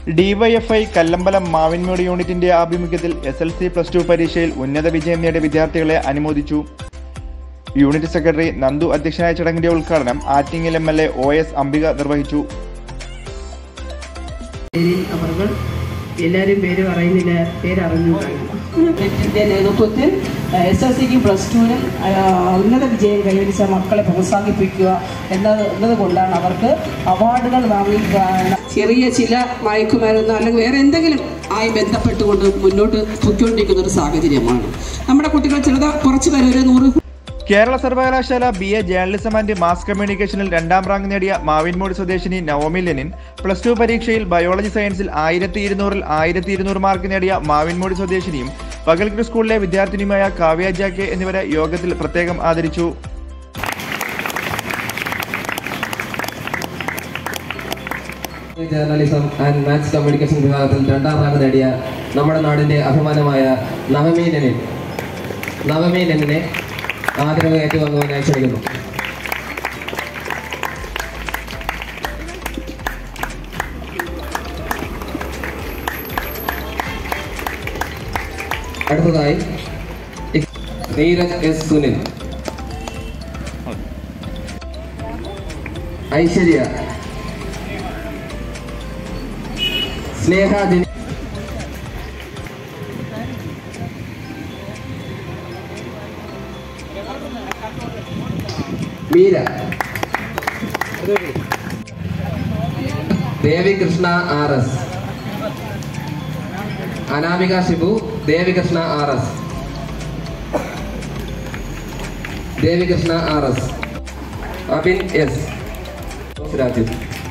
DYFI Kallambalam Mavinmoodu യൂണിറ്റിന്റെ ആഭിമുഖ്യത്തിൽ S L C plus two പരീക്ഷയിൽ ഉന്നത വിജയം നേടിയ വിദ്യാർത്ഥികളെ അനുമോദിച്ചു യൂണിറ്റ് സെക്രട്ടറി നന്ദു അധ്യക്ഷനായ ചടങ്ങിന്റെ ഉദ്ഘാടനം Attingal M L A O S Ambika നിർവഹിച്ചു പേരിൽ അവർ എല്ലാവരും പേര് പറയുന്നില്ല പേരറിഞ്ഞു യൂണിറ്റിന്റെ നേതൃത്വത്തിൽ എസ് എൽ സിക്കും പ്ലസ് ടുവിനും ഉന്നത വിജയം കൈവരിച്ച മക്കളെ പ്രോത്സാഹിപ്പിക്കുക എന്നത് എന്നതുകൊണ്ടാണ് അവർക്ക് അവാർഡുകൾ വാങ്ങി ചെറിയ ചില മയക്കുമരുന്ന് അല്ലെങ്കിൽ വേറെ എന്തെങ്കിലും ആയി ബന്ധപ്പെട്ടുകൊണ്ട് മുന്നോട്ട് പൊയ്ക്കൊണ്ടിരിക്കുന്ന ഒരു സാഹചര്യമാണ് നമ്മുടെ കുട്ടികൾ ചിലത് കുറച്ച് പേര് ഒരു നൂറ് കേരള സർവകലാശാല B A journalism and mass കമ്മ്യൂണിക്കേഷനിൽ രണ്ടാം റാങ്ക് നേടിയ മാവിൻമൂട് സ്വദേശിനി നവോമി ലെനിൻ പ്ലസ് ടു പരീക്ഷയിൽ ബയോളജി സയൻസിൽ ആയിരത്തി ഇരുന്നൂറിൽ ആയിരത്തി ഇരുന്നൂറ് മാർക്ക് നേടിയ മാവിൻമൂട് സ്വദേശിനിയും പകൽക്കുരു സ്കൂളിലെ വിദ്യാർത്ഥിനിയുമായ കാവ്യ ജാക്കെ എന്നിവരെ യോഗത്തിൽ പ്രത്യേകം ആദരിച്ചു ജേർണലിസം ആൻഡ് മാത്സ് കമ്മ്യൂണിക്കേഷൻ വിഭാഗത്തിൽ രണ്ടാം റാങ്ക് നേടിയ നമ്മുടെ നാടിന്റെ അഭിമാനമായ നവമി ലെനിൻ നവമി ലെനിനെ ആദരവ് ഏറ്റുവാങ്ങുവാനായി ക്ഷണിക്കുന്നു അടുത്തതായി Neeraj S Sunil Aishwarya Sneha Jani Meera Devikrishna R S Anamika Shibu Devikrishna R S Devikrishna R S Abin S Raju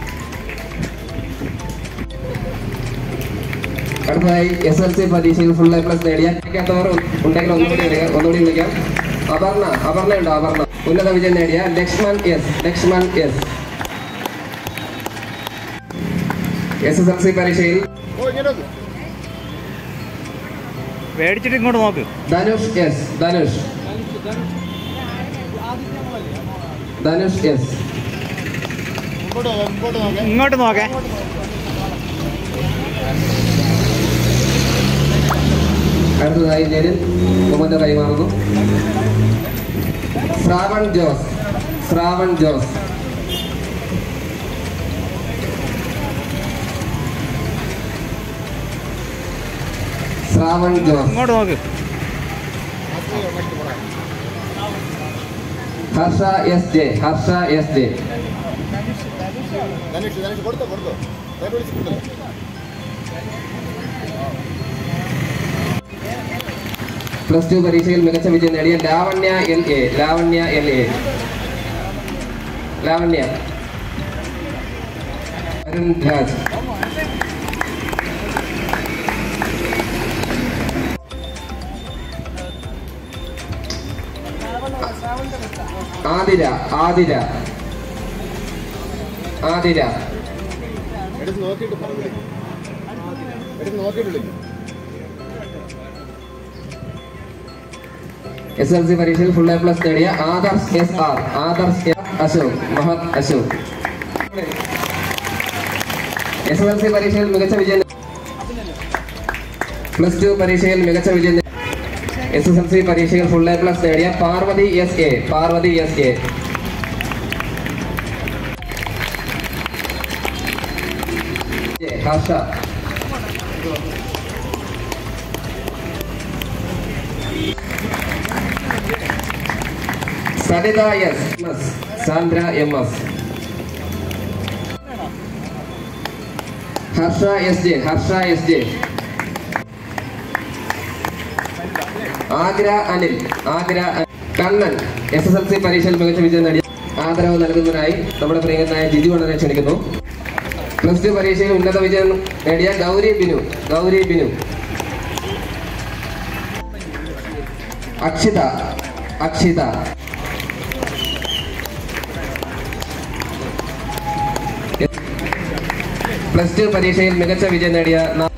അടുത്തതായി എസ് എൽ സി പരീക്ഷയിൽ ഫുൾ എ പ്ലസ് നേടിയ കേട്ടവർ ഉണ്ടെങ്കിൽ ഒന്നുകൂടി വിളിക്കാം ഒന്നുകൂടി വിളിക്കാം അപർണ അപർണ ഉണ്ടോ അപർണ ഉന്നത വിജയം നേടിയ Lakshman S Lakshman S S S L C പരീക്ഷയിൽ മേടിച്ചിട്ട് ഇങ്ങോട്ട് നോക്ക് ധനുഷ് എസ് ധനുഷ് ധനുഷ് എസ് ഇങ്ങോട്ട് നോക്കേ അടുത്തതായി ജെറിൻ മുഹമ്മദ് കൈമാറുന്നു ശ്രാവൺ ജോസ് ശ്രാവൺ ജോസ് ശ്രാവൺ ജോസ് ഇങ്ങോട്ട് നോക്ക് Harsha S J Harsha S J plus two പരീക്ഷയിൽ മികച്ച വിജയം നേടിയ Lavanya L A Lavanya L A Lavanya Arun Raj Athira Athira Athira S L C പരീക്ഷയിൽ ഫുൾ എ പ്ലസ് നേടിയ Adarsh S R Adarsh S Ashok Mahath Ashok S S L C പരീക്ഷയിൽ മികച്ച വിജയം പ്ലസ് ടു പരീക്ഷയിൽ മികച്ച വിജയം എസ് എസ് എൽ സി പരീക്ഷയിൽ ഫുൾ എ പ്ലസ് നേടിയ Parvathi S A Parvathi S A Harsha Saritha S S Sandra M S Harsha S J Harsha S J Agra Anil Agra Anil. Kannan S S L C പരീക്ഷയിൽ മികച്ച വിജയം നേടിയ ആദരവ് നൽകുന്നതിനായി നമ്മുടെ പ്രിയങ്കരനായ ജിജു അണ്ണനെ ക്ഷണിക്കുന്നു പ്ലസ് ടു പരീക്ഷയിൽ ഉന്നത വിജയം നേടിയ ഗൗരി ബിനു ഗൗരി ബിനു അക്ഷിത അക്ഷിത പ്ലസ് ടു പരീക്ഷയിൽ മികച്ച വിജയം നേടിയ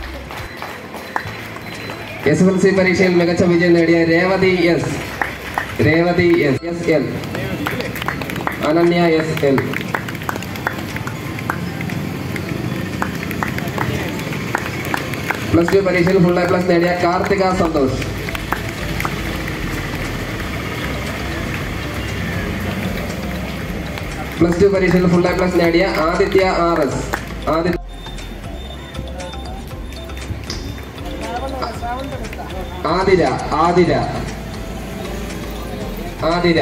എസ് എസ് എൽ സി പരീക്ഷയിൽ മികച്ച വിജയം നേടിയ Revathi S Revathi S S L Ananya S L plus two പരീക്ഷയിൽ ഫുൾ എ പ്ലസ് നേടിയ കാർത്തിക സന്തോഷ് പ്ലസ് ടു പരീക്ഷയിൽ ഫുൾ എ പ്ലസ് നേടിയ Aditya R S Aditya Athira Athira Athira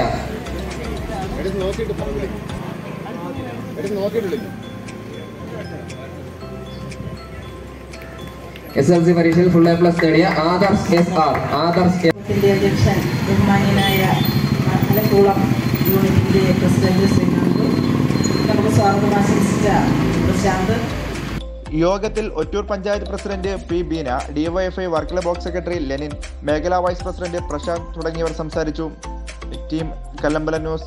S L C പരീക്ഷയിൽ ഫുൾ എ പ്ലസ് നേടിയ Adarsh S R Adarsh S യൂണിറ്റിന്റെ അധ്യക്ഷൻ ബഹുമാന്യനായ മലപ്പുളം യൂണിറ്റിന്റെ പ്രസിഡന്റ് ശ്രീകാന്ത് നമുക്ക് സ്വാഗതം ആശംസിച്ച പ്രശാന്ത് യോഗത്തിൽ Ottoor panchayat president P Beena DYFI Varkala block secretary Lenin മേഖലാ വൈസ് പ്രസിഡന്റ് പ്രശാന്ത് തുടങ്ങിയവർ സംസാരിച്ചു team Kallambala news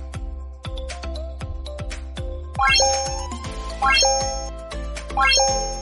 Thank you.